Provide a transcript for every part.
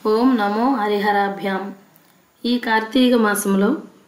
ఓం నమో హరిహరాభ్యాం ఈ కార్తీక మాసంలో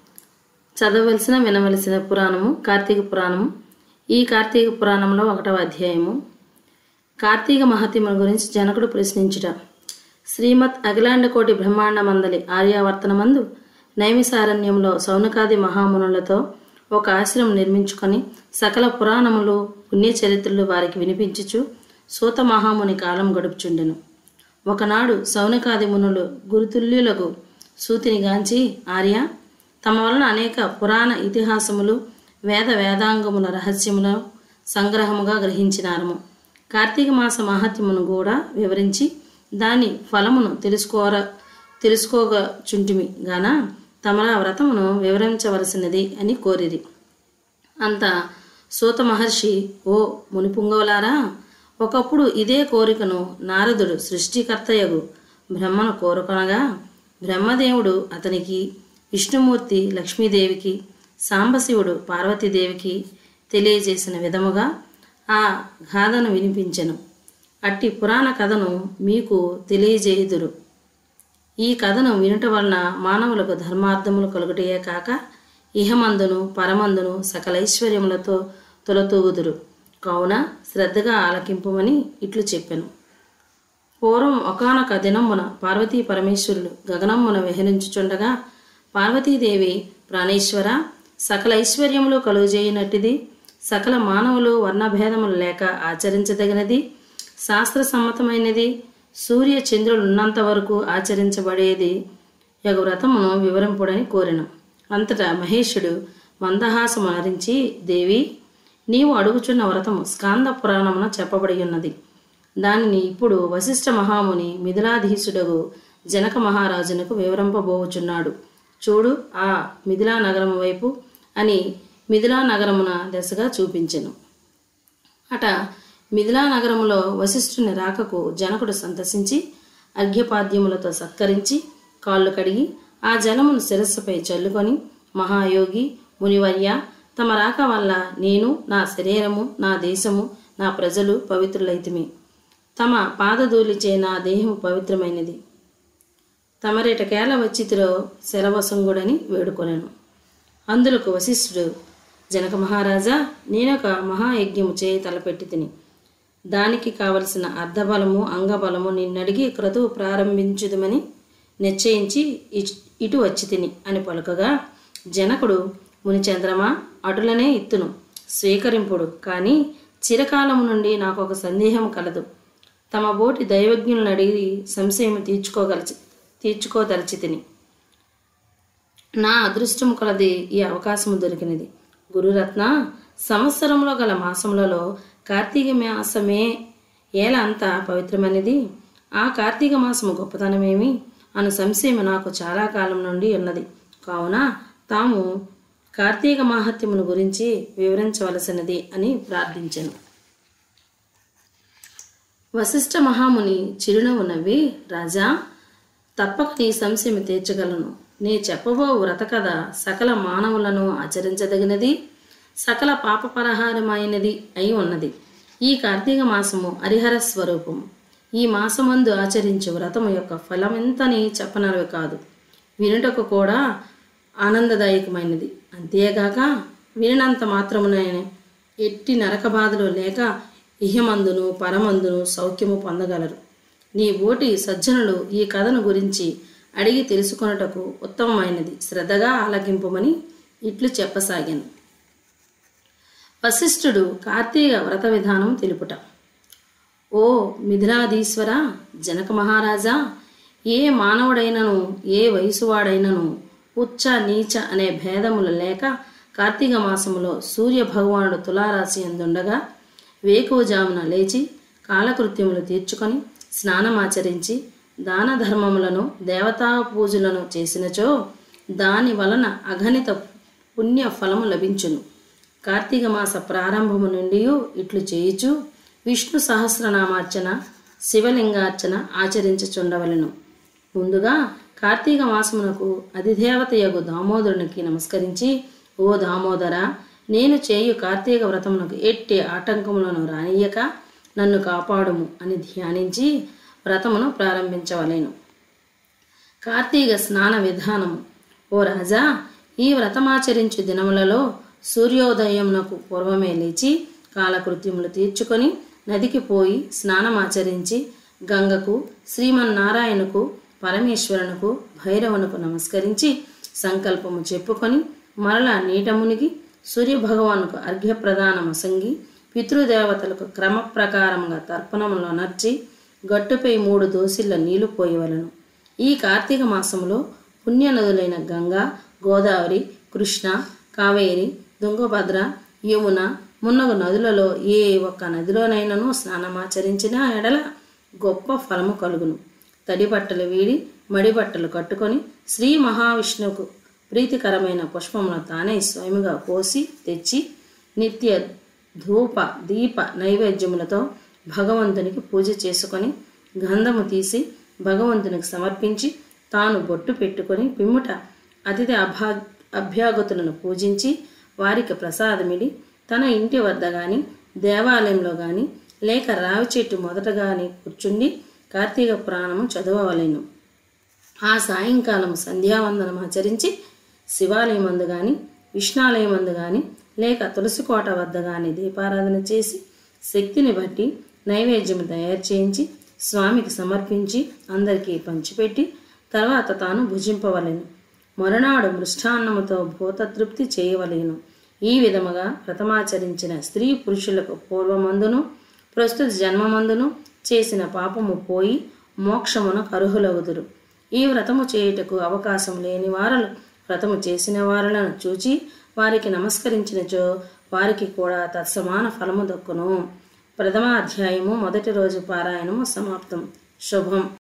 చదవలసిన వినవలసిన పురాణము కార్తీక పురాణము ఈ కార్తీక పురాణంలో ఒకటవ అధ్యాయము కార్తీక మహత్యముల గురించి జనకుడు ప్రశ్నించుట శ్రీమత్ అఖిలాండ కోటి బ్రహ్మాండ మందలి ఆర్యావర్తనమందు నైమిసారణ్యంలో సౌనకాది మహామునులతో ఒక ఆశ్రమం నిర్మించుకొని సకల పురాణములు పుణ్యచరిత్రలు వారికి వినిపించుచు సూత మహాముని కాలం గడుపుచుండెను ఒకనాడు సౌనకాది మునులు గురుతుల్యులకు సూతిని గాంచి ఆర్య తమ వలన అనేక పురాణ ఇతిహాసములు వేద వేదాంగముల రహస్యములను సంగ్రహముగా గ్రహించినారము కార్తీక మాస మహత్యమును కూడా వివరించి దాని ఫలమును తెలుసుకోర తెలుసుకోగచుంటిమి గాన తమల వ్రతమును వివరించవలసినది అని కోరిరి అంత సూత మహర్షి ఓ మునిపుంగవులారా ఒకప్పుడు ఇదే కోరికను నారదుడు సృష్టికర్తయగు బ్రహ్మను కోరుకొనగా బ్రహ్మదేవుడు అతనికి విష్ణుమూర్తి లక్ష్మీదేవికి సాంబశివుడు పార్వతీదేవికి తెలియజేసిన విధముగా ఆ గాథను వినిపించెను అట్టి పురాణ కథను మీకు తెలియజేయుదురు ఈ కథను వినుట వలన మానవులకు ధర్మార్థములు కలుగుటయే కాక ఇహమందును పరమందును సకల ఐశ్వర్యములతో తొలతూగుదురు కావున శ్రద్ధగా ఆలకింపుమని ఇట్లు చెప్పెను పూర్వం ఒకనొక దినమున పార్వతీ పరమేశ్వరులు గగనమున విహరించుచుండగా పార్వతీదేవి ప్రాణేశ్వర సకల ఐశ్వర్యములు కలుగజేయనట్టిది సకల మానవులు వర్ణభేదములు లేక ఆచరించదగినది శాస్త్ర సమ్మతమైనది సూర్య చంద్రులు ఉన్నంత వరకు ఆచరించబడేది యగు వ్రతమును వివరింపుడని కోరెను అంతటా మహేషుడు మందహాసము నరించి దేవి నీవు అడుగుచున్న వ్రతము స్కాంద పురాణమున చెప్పబడి ఉన్నది దానిని ఇప్పుడు వశిష్ఠ మహాముని మిథిలాధీశుడగు జనక మహారాజునకు వివరింపబోచున్నాడు చూడు ఆ మిథిలా నగరము వైపు అని మిథిలా నగరమున దశగా చూపించెను అట మిథిలా నగరములో వశిష్ఠుని రాకకు జనకుడు సంతసించి అర్ఘ్యపాద్యములతో సత్కరించి కాళ్ళు కడిగి ఆ జలమును శిరస్సుపై చల్లుకొని మహాయోగి మునివర్య తమ రాక వల్ల నేను నా శరీరము నా దేశము నా ప్రజలు పవిత్రులైతిమి తమ పాదధూలిచే నా దేహము పవిత్రమైనది తమరేటకేళ వచ్చితిలో శరవసంగుడని వేడుకొనెను అందులకు వశిష్ఠుడు జనక మహారాజా నేనొక మహాయజ్ఞము చేయి తలపెట్టి తిని దానికి కావలసిన అర్ధబలము అంగబలము నిన్నడిగి క్రతువు ప్రారంభించుదమని నిశ్చయించి ఇచ్- ఇటు వచ్చి తిని అని పలుకగా జనకుడు మునిచంద్రమా అటులనే ఇత్తును స్వీకరింపుడు కానీ చిరకాలము నుండి నాకు ఒక సందేహం కలదు తమ బోటి దైవజ్ఞులను అడిగి సంశయం తీర్చుకోగలచి తీర్చుకోదలచి తిని నా అదృష్టం కొలది ఈ అవకాశము దొరికినది గురురత్న సంవత్సరంలో గల మాసములలో కార్తీక మాసమే ఏల అంత పవిత్రమైనది ఆ కార్తీక మాసము గొప్పతనమేమి అను సంశయం నాకు చాలా కాలం నుండి ఉన్నది కావున తాము కార్తీక మాహత్యమును గురించి వివరించవలసినది అని ప్రార్థించెను వశిష్ఠ మహాముని చిరునవ్వు నవ్వి రాజా తప్పక నీ సంశయం తీర్చగలను నీ చెప్పబో వ్రత కథ సకల మానవులను ఆచరించదగినది సకల పాపపరహారమైనది అయి ఉన్నది ఈ కార్తీక మాసము హరిహర స్వరూపము ఈ మాసమందు ఆచరించు వ్రతము యొక్క ఫలమెంతని చెప్పనలవి కాదు వినుటకు కూడా ఆనందదాయకమైనది అంతేగాక వినినంత మాత్రమునైన ఎట్టి నరక బాధలు లేక ఇహమందును పరమందును సౌఖ్యము పొందగలరు నీ బోటి సజ్జనులు ఈ కథను గురించి అడిగి తెలుసుకొనుటకు ఉత్తమమైనది శ్రద్ధగా ఆలకింపుమని ఇట్లు చెప్పసాగాను వశిష్ఠుడు కార్తీక వ్రత విధానం తెలుపుట ఓ మిథిలాధీశ్వర జనక మహారాజా ఏ మానవుడైనను ఏ వయసువాడైనను ఉచ్చ నీచ అనే భేదములు లేక కార్తీక మాసములో సూర్య భగవానుడు తులారాశి అందుండగా వేకువజామున లేచి కాలకృత్యములు తీర్చుకొని స్నానమాచరించి దాన ధర్మములను దేవతా పూజలను చేసినచో దాని వలన అగణిత పుణ్య ఫలము లభించును కార్తీక మాస ప్రారంభము నుండి ఇట్లు చేయుచు విష్ణు సహస్రనామార్చన శివలింగార్చన ఆచరించుచుండవలెను ముందుగా కార్తీక మాసమునకు అధిదేవతయగు దామోదరునికి నమస్కరించి ఓ దామోదర నేను చేయు కార్తీక వ్రతమునకు ఎట్టి ఆటంకములను రానియక నన్ను కాపాడుము అని ధ్యానించి వ్రతమును ప్రారంభించవలెను కార్తీక స్నాన విధానము ఓ రాజా ఈ వ్రతమాచరించు దినములలో సూర్యోదయమునకు పూర్వమే లేచి కాలకృత్యములు తీర్చుకొని నదికి పోయి స్నానమాచరించి గంగకు శ్రీమన్నారాయణకు పరమేశ్వరునకు భైరవునకు నమస్కరించి సంకల్పము చెప్పుకొని మరలా నీట మునిగి సూర్యభగవానుకు అర్ఘ్యప్రదానము సంగి పితృదేవతలకు క్రమ ప్రకారముగా తర్పణములో నర్చి గట్టుపై మూడు దోసిళ్ల నీళ్లు పోయవలను ఈ కార్తీక మాసంలో పుణ్యనదులైన గంగా గోదావరి కృష్ణ కావేరి తుంగభద్ర యమున మున్నగు నదులలో ఏ ఒక్క నదిలోనైనను స్నానమాచరించిన ఎడల గొప్ప ఫలము కలుగును తడి బట్టలు వీడి మడి బట్టలు కట్టుకొని శ్రీ మహావిష్ణువుకు ప్రీతికరమైన పుష్పమును తానే స్వయముగా కోసి తెచ్చి నిత్య ధూప దీప నైవేద్యములతో భగవంతునికి పూజ చేసుకొని గంధము తీసి భగవంతునికి సమర్పించి తాను బొట్టు పెట్టుకొని పిమ్ముట అతిథి అభా అభ్యాగతులను పూజించి వారికి ప్రసాదమిడి తన ఇంటి వద్ద గాని దేవాలయంలో గాని లేక రావి చెట్టు మొదట గాని కూర్చుండి కార్తీక పురాణము చదవవలెను ఆ సాయంకాలం సంధ్యావందనం ఆచరించి శివాలయమందు గాని విష్ణాలయమందు గాని లేక తులసి కోట వద్ద గాని దీపారాధన చేసి శక్తిని బట్టి నైవేద్యం తయారు చేయించి స్వామికి సమర్పించి అందరికీ పంచిపెట్టి తర్వాత తాను భుజింపవలెను మరునాడు మృష్టాన్నముతో భూతతృప్తి చేయవలేను ఈ విధముగా వ్రతమాచరించిన స్త్రీ పురుషులకు పూర్వమందును ప్రస్తుత జన్మమందును చేసిన పాపము పోయి మోక్షమును కరుహులవుదురు ఈ వ్రతము చేయుటకు అవకాశం లేని వారలు వ్రతము చేసిన వారలను చూచి వారికి నమస్కరించినచో వారికి కూడా తత్సమాన ఫలము దక్కును ప్రథమ అధ్యాయము మొదటి రోజు పారాయణము సమాప్తం శుభం